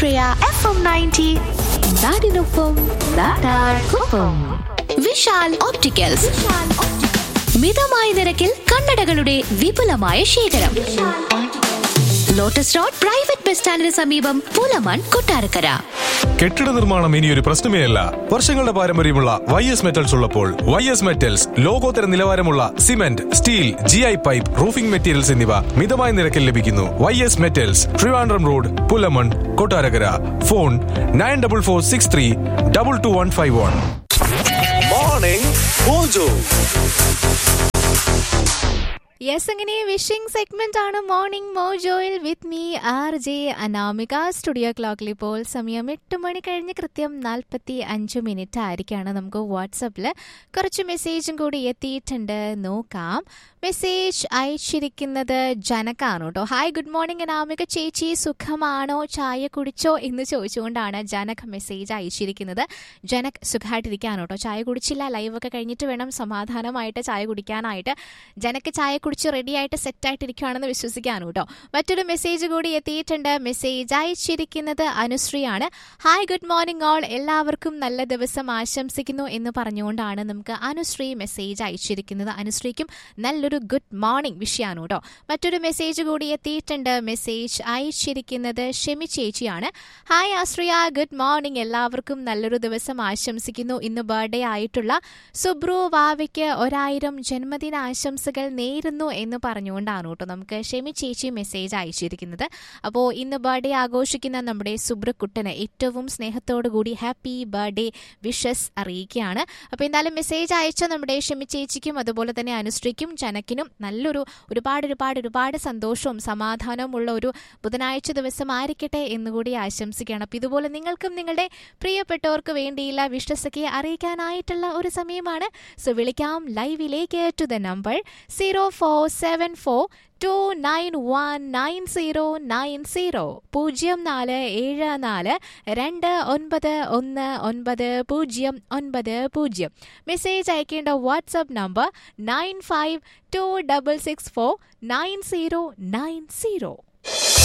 ആശ്രയ F M ninety നാടിനൊപ്പം നാട്ടാർക്കൊപ്പം Vishal opticals മിതമായ നിരക്കിൽ കണ്ണടകളുടെ വിപുലമായ ശേഖരം ലോട്ടസ് റോഡ് പ്രൈവറ്റ് ബസ് സ്റ്റാൻഡിന് സമീപം പുലമൺ കൊട്ടാരക്കര കെട്ടിട നിർമ്മാണം ഇനി ഒരു പ്രശ്നമേ അല്ല വർഷങ്ങളുടെ പാരമ്പര്യമുള്ള വൈ എസ് മെറ്റൽസ് ഉള്ളപ്പോൾ വൈ എസ് മെറ്റൽസ് ലോകോത്തര നിലവാരമുള്ള cement steel G I pipe roofing materials എന്നിവ മിതമായ നിരക്കിൽ ലഭിക്കുന്നു വൈ എസ് മെറ്റൽസ് Trivandrum road Pulamon Kottarakkara phone nine double four six three double two one five one Morning Mojo. Yes അങ്ങനെ വിഷിംഗ് സെഗ്മെന്റ് ആണ് മോർണിംഗ് മോജോയിൽ with me R J Anamika studio ക്ലോക്കിൽ ഇപ്പോൾ സമയം എട്ട് മണി കഴിഞ്ഞ് കൃത്യം നാൽപ്പത്തി അഞ്ച് മിനിറ്റ് ആയിരിക്കാണ് നമുക്ക് വാട്സപ്പിൽ കുറച്ച് മെസ്സേജും കൂടി എത്തിയിട്ടുണ്ട് നോക്കാം മെസ്സേജ് അയച്ചിരിക്കുന്നത് ജനക്കാണ് കേട്ടോ ഹായ് ഗുഡ് മോർണിംഗ് അനാമിക ചേച്ചി സുഖമാണോ ചായ കുടിച്ചോ എന്ന് ചോദിച്ചുകൊണ്ടാണ് ജനക് മെസ്സേജ് അയച്ചിരിക്കുന്നത് ജനക് സുഖമായിട്ടിരിക്കുകയാണ് കേട്ടോ ചായ കുടിച്ചില്ല ലൈവൊക്കെ കഴിഞ്ഞിട്ട് വേണം സമാധാനമായിട്ട് ചായ കുടിക്കാനായിട്ട് ജനക്ക് ചായ കുടിച്ച് റെഡി ആയിട്ട് സെറ്റ് ആയിട്ടിരിക്കുകയാണെന്ന് വിശ്വസിക്കാനും കേട്ടോ മറ്റൊരു മെസ്സേജ് കൂടി എത്തിയിട്ടുണ്ട് മെസ്സേജ് അയച്ചിരിക്കുന്നത് അനുശ്രീയാണ് ഹായ് ഗുഡ് മോർണിംഗ് ഓൾ എല്ലാവർക്കും നല്ല ദിവസം ആശംസിക്കുന്നു എന്ന് പറഞ്ഞുകൊണ്ടാണ് നമുക്ക് അനുശ്രീ മെസ്സേജ് അയച്ചിരിക്കുന്നത് അനുശ്രീക്കും നല്ലൊരു ഗുഡ് മോർണിംഗ് വിഷയമാണ് കേട്ടോ മറ്റൊരു മെസ്സേജ് കൂടി എത്തിയിട്ടുണ്ട് മെസ്സേജ് അയച്ചിരിക്കുന്നത് ഷെമി ചേച്ചിയാണ് ഹായ് ആശ്രിയ ഗുഡ് മോർണിംഗ് എല്ലാവർക്കും നല്ലൊരു ദിവസം ആശംസിക്കുന്നു ഇന്ന് ബർത്ത്ഡേ ആയിട്ടുള്ള സുബ്രു വാവയ്ക്ക് ഒരായിരം ജന്മദിന ആശംസകൾ നേരുന്നു എന്ന് പറഞ്ഞുകൊണ്ടാണ് കേട്ടോ നമുക്ക് ഷെമി ചേച്ചി മെസ്സേജ് അയച്ചിരിക്കുന്നത് അപ്പോൾ ഇന്ന് ബർത്ത്ഡേ ആഘോഷിക്കുന്ന നമ്മുടെ സുബ്രക്കുട്ടന് ഏറ്റവും സ്നേഹത്തോടു കൂടി ഹാപ്പി ബർത്ത്ഡേ വിഷസ് അറിയിക്കുകയാണ് അപ്പോൾ എന്തായാലും മെസ്സേജ് അയച്ച നമ്മുടെ ഷെമി ചേച്ചിക്കും അതുപോലെ തന്നെ അനുശ്രീക്കും ജനക്കിനും നല്ലൊരു ഒരുപാട് ഒരുപാട് ഒരുപാട് സന്തോഷവും സമാധാനവും ഉള്ള ഒരു ബുധനാഴ്ച ദിവസം ആയിരിക്കട്ടെ എന്നുകൂടി ആശംസിക്കുകയാണ് അപ്പോൾ ഇതുപോലെ നിങ്ങൾക്കും നിങ്ങളുടെ പ്രിയപ്പെട്ടവർക്ക് വേണ്ടിയുള്ള വിശ്വസൊക്കെ അറിയിക്കാനായിട്ടുള്ള ഒരു സമയമാണ് സോ വിളിക്കാം ലൈവിലേക്ക് to the number zero four seven four two nine one nine zero nine zero പൂജ്യം നാല് ഏഴ് നാല് രണ്ട് ഒൻപത് ഒന്ന് ഒൻപത് പൂജ്യം ഒൻപത് പൂജ്യം മെസ്സേജ് അയക്കേണ്ട WhatsApp number nine five two double six four nine zero nine zero